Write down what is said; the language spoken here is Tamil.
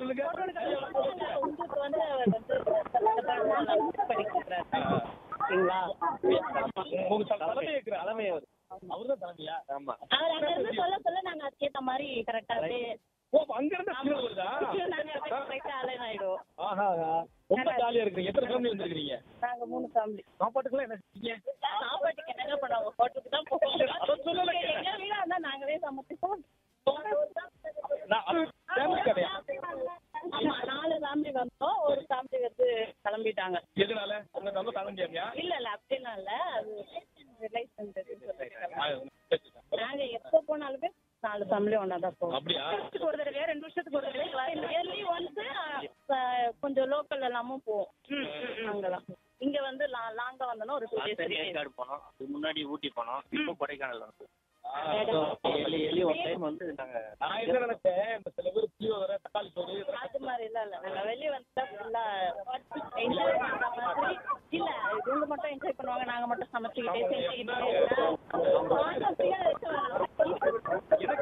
சொல்லுங்க உங்களுக்கு வந்து அவர் வந்து படிக்கிறாரு ஓகேங்களா உங்க தலைமை இருக்கிற தலைமை அவர் அவர்தான் தலைமையா ஆமா அவர் அங்க இருந்து சொல்ல சொல்ல நாங்க அதுக்கேத்த மாதிரி கரெக்டா ஓ அப்ப அங்க இருந்து ஃபீல் வருதா நாங்க கரெக்டா அலைன் ஆயிடுவோம் ஆஹா ரொம்ப ஜாலியா இருக்கீங்க எத்தனை ஃபேமிலி வந்திருக்கீங்க நாங்க மூணு ஃபேமிலி சாப்பாட்டுக்குலாம் என்ன செஞ்சீங்க சாப்பாட்டுக்கு என்னங்க பண்ணுவாங்க ஹோட்டலுக்கு தான் போவோம் அதை சொல்லல. எங்க வீடா இருந்தா நாங்களே சமைச்சுப்போம் நான் அது ஃபேமிலி கதையா ஆமா நாலு ஃபேமிலி வந்தோம் ஒரு ஃபேமிலி வந்து கிளம்பிட்டாங்க எதனால உங்க நம்ம தாங்க முடியாமையா இல்ல இல்ல அப்படிலாம் இல்ல அது ரிலேஷன் நாங்க எப்போ போனாலுமே நாலு ஃபேமிலி ஒன்னா தான் போவோம் அப்படியா வருஷத்துக்கு ஒரு தடவை ரெண்டு வருஷத்துக்கு ஒரு தடவை இயர்லி ஒன்ஸ் கொஞ்சம் லோக்கல் எல்லாமும் போவோம் அங்கெல்லாம் இங்க வந்து லாங்கா வந்தோம்னா ஒரு டூ தனி டேஸ் ஏற்காடு போனோம் அதுக்கு முன்னாடி ஊட்டி போனோம் இப்போ கொடைக்கானல் வந்து ஆ, எலி எலி ஒரு டைம் வந்து நாங்க நான் என்ன நினைச்சேன் இந்த சில பேர் புளியோதரை தக்காளி சோறு இதெல்லாம் அது மாதிரி இல்ல இல்ல நாங்க வெளிய வந்தா ஃபுல்லா என்ஜாய் பண்ற மாதிரி இல்ல இவங்க மட்டும் என்ஜாய் பண்ணுவாங்க நாங்க மட்டும் சமைச்சுக்கிட்டே செஞ்சுக்கிட்டே